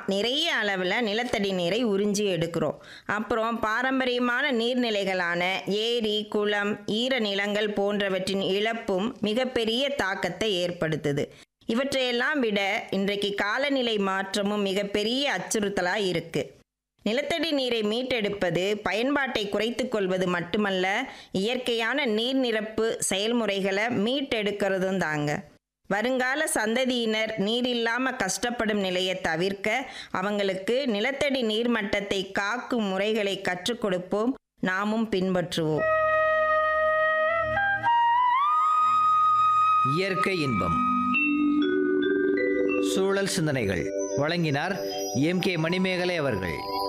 நிறைய அளவில் நிலத்தடி நீரை உறிஞ்சி எடுக்கிறோம் அப்புறம் பாரம்பரியமான நீர்நிலைகளான ஏரி குளம் ஈர நிலங்கள் போன்றவற்றின் இழப்பும் மிகப்பெரிய தாக்கத்தை ஏற்படுத்துது இவற்றையெல்லாம் விட இன்றைக்கு காலநிலை மாற்றமும் மிகப்பெரிய அச்சுறுத்தலாக இருக்குது நிலத்தடி நீரை மீட்டெடுப்பது பயன்பாட்டை குறைத்துக் கொள்வது மட்டுமல்ல இயற்கையான நீர் நிரப்பு செயல்முறைகளை மீட்டெடுக்கிறதும் தாங்க வருங்கால சந்ததியினர் நீர் இல்லாம கஷ்டப்படும் நிலையை தவிர்க்க அவங்களுக்கு நிலத்தடி நீர் மட்டத்தை காக்கும் முறைகளை கற்றுக் கொடுப்போம் நாமும் பின்பற்றுவோம் இயற்கை இன்பம் சூழல் சிந்தனைகள் வழங்கினார் எம் கே மணிமேகலை அவர்கள்